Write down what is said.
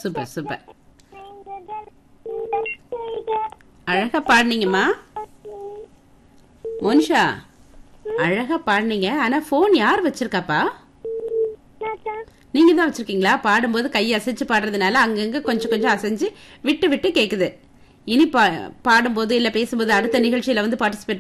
super super அழகா பாடுனீங்கம்மா மோனிஷா அழகா பாடுனீங்க ஆனா போன் யார் வச்சிருக்காப்பா நீங்க தான் வச்சிருக்கீங்களா பாடும்போது கை அசைச்சு பாடுறதுனால அங்கங்க கொஞ்சம் கொஞ்சம் அசைஞ்சு விட்டு விட்டு கேக்குது இனி பா பாடும்போது இல்ல பேசும்போது அடுத்த நிகழ்ச்சியில வந்து பார்ட்டிசிபேட்